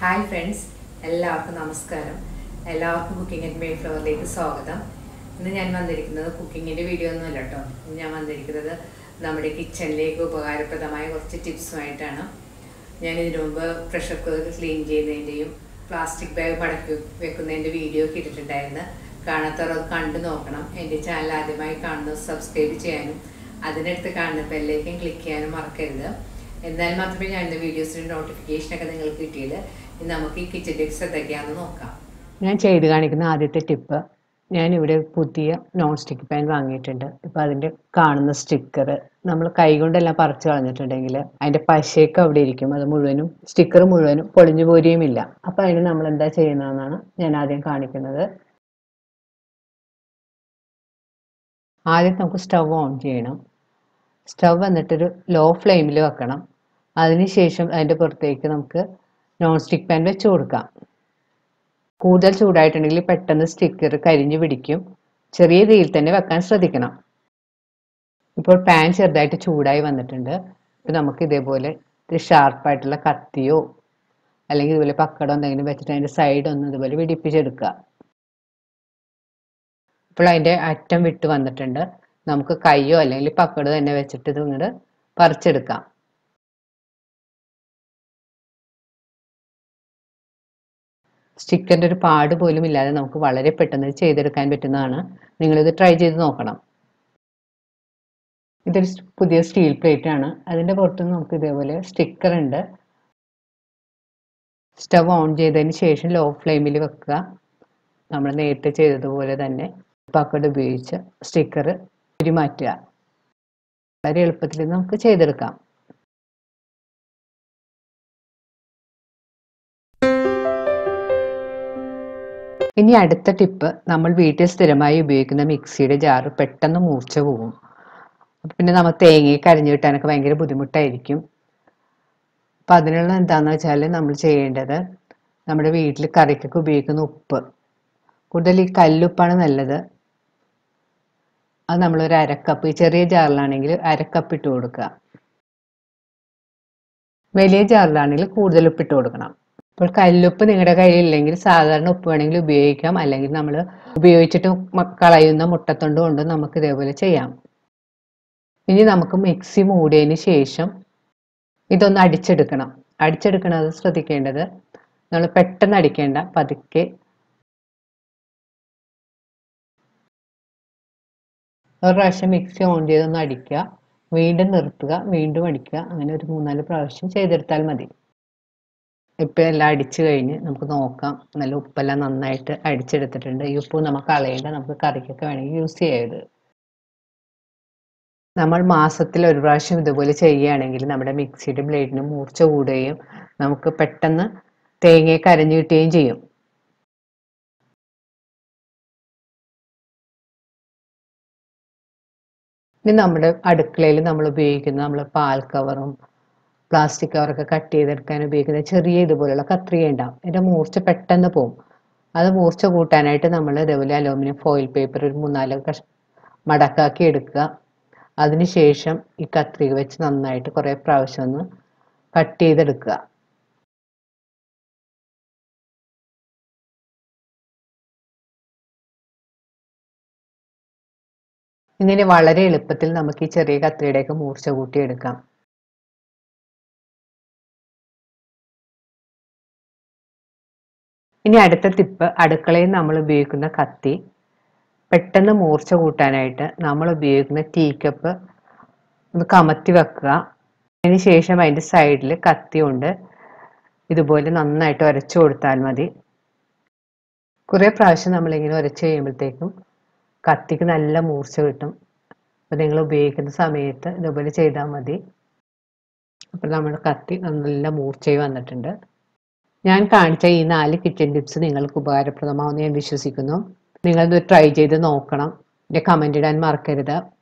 hi friends എല്ലാവർക്കും നമസ്കാരം എല്ലാവർക്കും കുക്കിംഗ് ആൻഡ് മെയ് ഫ്ലവറിലേക്ക് സ്വാഗതം ഇന്ന് ഞാൻ വന്നിരിക്കുന്നത് കുക്കിങ്ങിൻ്റെ വീഡിയോ ഒന്നുമല്ല കേട്ടോ ഇന്ന് ഞാൻ വന്നിരിക്കുന്നത് നമ്മുടെ കിച്ചണിലേക്ക് ഉപകാരപ്രദമായ കുറച്ച് ടിപ്സുമായിട്ടാണ് ഞാൻ ഇതിനു മുമ്പ് പ്രഷർ കുക്കർ ക്ലീൻ ചെയ്യുന്നതിൻ്റെയും പ്ലാസ്റ്റിക് ബാഗ് മടക്കി വെക്കുന്നതിൻ്റെ വീഡിയോ ഒക്കെ ഇട്ടിട്ടുണ്ടായിരുന്നു കാണാത്തവർ അത് കണ്ടു നോക്കണം എൻ്റെ ചാനൽ ആദ്യമായി കാണുന്നത് സബ്സ്ക്രൈബ് ചെയ്യാനും അതിനടുത്ത് കാണുന്ന ബെല്ലേക്കും ക്ലിക്ക് ചെയ്യാനും മറക്കരുത് എന്നാൽ മാത്രമേ ഞാൻ ഇന്ന് വീഡിയോസിൻ്റെ നോട്ടിഫിക്കേഷനൊക്കെ നിങ്ങൾക്ക് കിട്ടിയത് ഇനി നമുക്ക് ഈ കിച്ചൺ ടിപ്സ് എന്തൊക്കെയാണെന്ന് നോക്കാം ഞാൻ ചെയ്ത് കാണിക്കുന്ന ആദ്യത്തെ ടിപ്പ് ഞാനിവിടെ പുതിയ നോൺ സ്റ്റിക്ക് പാൻ വാങ്ങിയിട്ടുണ്ട് ഇപ്പം അതിൻ്റെ കാണുന്ന സ്റ്റിക്കർ നമ്മൾ കൈകൊണ്ടെല്ലാം പറിച്ചു കളഞ്ഞിട്ടുണ്ടെങ്കിൽ അതിൻ്റെ പശയൊക്കെ അവിടെ ഇരിക്കും അത് മുഴുവനും സ്റ്റിക്കർ മുഴുവനും പൊളിഞ്ഞു പോരുകയുമില്ല അപ്പം അതിന് നമ്മൾ എന്താ ചെയ്യുന്നതെന്നാണ് ഞാൻ ആദ്യം കാണിക്കുന്നത് ആദ്യം നമുക്ക് സ്റ്റവ് ഓൺ ചെയ്യണം സ്റ്റവ് എന്നിട്ടൊരു ലോ ഫ്ലെയിമിൽ വെക്കണം അതിനുശേഷം അതിൻ്റെ പുറത്തേക്ക് നമുക്ക് നോൺ സ്റ്റിക്ക് പാൻ വെച്ച് കൊടുക്കാം കൂടുതൽ ചൂടായിട്ടുണ്ടെങ്കിൽ പെട്ടെന്ന് സ്റ്റിക്കർ കരിഞ്ഞു പിടിക്കും ചെറിയ തീയിൽ തന്നെ വെക്കാൻ ശ്രദ്ധിക്കണം ഇപ്പോൾ പാൻ ചെറുതായിട്ട് ചൂടായി വന്നിട്ടുണ്ട് ഇപ്പം നമുക്ക് ഇതേപോലെ ഒരു ഷാർപ്പായിട്ടുള്ള കത്തിയോ അല്ലെങ്കിൽ ഇതുപോലെ പക്കടോ എന്തെങ്കിലും വെച്ചിട്ട് അതിൻ്റെ സൈഡ് ഒന്ന് ഇതുപോലെ വെടിപ്പിച്ചെടുക്കുക ഇപ്പോൾ അതിൻ്റെ അറ്റം വിട്ട് വന്നിട്ടുണ്ട് നമുക്ക് കയ്യോ അല്ലെങ്കിൽ പക്കടോ തന്നെ വെച്ചിട്ട് ഇത് ഇങ്ങോട്ട് പറിച്ചെടുക്കാം സ്റ്റിക്കറിൻ്റെ ഒരു പാട് പോലും ഇല്ലാതെ നമുക്ക് വളരെ പെട്ടെന്ന് ഇത് ചെയ്തെടുക്കാൻ പറ്റുന്നതാണ് നിങ്ങളിത് ട്രൈ ചെയ്ത് നോക്കണം ഇതൊരു സ് പുതിയ സ്റ്റീൽ പ്ലേറ്റ് ആണ് അതിൻ്റെ പുറത്ത് നമുക്ക് ഇതേപോലെ സ്റ്റിക്കർ ഉണ്ട് സ്റ്റവ് ഓൺ ചെയ്തതിന് ശേഷം ലോ ഫ്ലെയിമിൽ വെക്കുക നമ്മൾ നേരത്തെ ചെയ്തതുപോലെ തന്നെ പക്കട് ഉപയോഗിച്ച് സ്റ്റിക്കർ ഉരുമാറ്റുക വളരെ എളുപ്പത്തിൽ നമുക്ക് ചെയ്തെടുക്കാം ഇനി അടുത്ത ടിപ്പ് നമ്മൾ വീട്ടിൽ സ്ഥിരമായി ഉപയോഗിക്കുന്ന മിക്സിയുടെ ജാറ് പെട്ടെന്ന് മൂർച്ച പോകും അപ്പൊ പിന്നെ നമ്മൾ തേങ്ങയെ കരഞ്ഞു കിട്ടാനൊക്കെ ഭയങ്കര ബുദ്ധിമുട്ടായിരിക്കും അപ്പം അതിനുള്ള എന്താണെന്ന് വെച്ചാൽ നമ്മൾ ചെയ്യേണ്ടത് നമ്മുടെ വീട്ടിൽ കറിക്കൊക്കെ ഉപയോഗിക്കുന്ന ഉപ്പ് കൂടുതൽ ഈ കല്ലുപ്പാണ് നല്ലത് അത് നമ്മളൊരു അരക്കപ്പ് ഈ ചെറിയ ജാറിലാണെങ്കിൽ അരക്കപ്പ് ഇട്ട് കൊടുക്കുക വലിയ ജാറിലാണെങ്കിൽ കൂടുതൽ ഉപ്പിട്ട് കൊടുക്കണം ഇപ്പോൾ കല്ലുപ്പ് നിങ്ങളുടെ കയ്യിലില്ലെങ്കിൽ സാധാരണ ഉപ്പ് വേണമെങ്കിൽ ഉപയോഗിക്കാം അല്ലെങ്കിൽ നമ്മൾ ഉപയോഗിച്ചിട്ട് മ- കളയുന്ന മുട്ടത്തൊണ്ട് കൊണ്ട് നമുക്ക് ഇതേപോലെ ചെയ്യാം ഇനി നമുക്ക് മിക്സി മൂടിയതിന് ശേഷം ഇതൊന്ന് അടിച്ചെടുക്കണം അടിച്ചെടുക്കണത് ശ്രദ്ധിക്കേണ്ടത് നമ്മൾ പെട്ടെന്ന് അടിക്കേണ്ട പതുക്കെ ഒരു പ്രാവശ്യം മിക്സി ഓൺ ചെയ്തൊന്ന് അടിക്കുക വീണ്ടും നിർത്തുക വീണ്ടും അടിക്കുക അങ്ങനെ ഒരു മൂന്നാല് പ്രാവശ്യം ചെയ്തെടുത്താൽ മതി ഇപ്പം എല്ലാം അടിച്ചു കഴിഞ്ഞ് നമുക്ക് നോക്കാം നല്ല ഉപ്പെല്ലാം നന്നായിട്ട് അടിച്ചെടുത്തിട്ടുണ്ട് ഈ ഉപ്പ് നമുക്ക് കളയേണ്ട നമുക്ക് കറിക്കൊക്കെ വേണമെങ്കിൽ യൂസ് ചെയ്യത് നമ്മൾ മാസത്തിൽ ഒരു പ്രാവശ്യം ഇതുപോലെ ചെയ്യുകയാണെങ്കിൽ നമ്മുടെ മിക്സിയുടെ ബ്ലേഡിന് മൂർച്ച കൂടുകയും നമുക്ക് പെട്ടെന്ന് തേങ്ങയെ കരഞ്ഞു കിട്ടുകയും ചെയ്യും ഇനി നമ്മുടെ അടുക്കളയിൽ നമ്മൾ ഉപയോഗിക്കുന്ന നമ്മൾ പാൽ കവറും പ്ലാസ്റ്റിക് കവറൊക്കെ കട്ട് ചെയ്തെടുക്കാൻ ഉപയോഗിക്കുന്ന ചെറിയ ഇതുപോലുള്ള കത്രിക ഉണ്ടാവും ഇതിൻ്റെ മൂർച്ച പെട്ടെന്ന് പോകും അത് മൂർച്ച കൂട്ടാനായിട്ട് നമ്മൾ ഇതേപോലെ അലൂമിനിയം ഫോയിൽ പേപ്പർ ഒരു മൂന്നാല് കഷ മടക്കാക്കി എടുക്കുക അതിനുശേഷം ഈ കത്രിക വെച്ച് നന്നായിട്ട് കുറേ പ്രാവശ്യം ഒന്ന് കട്ട് ചെയ്തെടുക്കുക ഇങ്ങനെ വളരെ എളുപ്പത്തിൽ നമുക്ക് ഈ ചെറിയ കത്രിയുടെയൊക്കെ മൂർച്ച കൂട്ടിയെടുക്കാം ഇനി അടുത്ത ടിപ്പ് അടുക്കളയിൽ നമ്മൾ ഉപയോഗിക്കുന്ന കത്തി പെട്ടെന്ന് മൂർച്ച കൂട്ടാനായിട്ട് നമ്മൾ ഉപയോഗിക്കുന്ന ടീ കപ്പ് ഒന്ന് കമത്തി വെക്കുക അതിന് ശേഷം അതിൻ്റെ സൈഡിൽ കത്തി കൊണ്ട് ഇതുപോലെ നന്നായിട്ട് ഉരച്ചു കൊടുത്താൽ മതി കുറേ പ്രാവശ്യം നമ്മളിങ്ങനെ ഉരച്ച് കഴിയുമ്പോഴത്തേക്കും കത്തിക്ക് നല്ല മൂർച്ച കിട്ടും അപ്പോൾ നിങ്ങൾ ഉപയോഗിക്കുന്ന സമയത്ത് ഇതുപോലെ ചെയ്താൽ മതി അപ്പോൾ നമ്മുടെ കത്തി നല്ല മൂർച്ചയിൽ വന്നിട്ടുണ്ട് ഞാൻ കാണിച്ച ഈ നാല് കിച്ചൺ ടിപ്സ് നിങ്ങൾക്ക് ഉപകാരപ്രദമാവുമെന്ന് ഞാൻ വിശ്വസിക്കുന്നു നിങ്ങളിത് ട്രൈ ചെയ്ത് നോക്കണം എൻ്റെ കമൻ്റ് ഇടാൻ മറക്കരുത്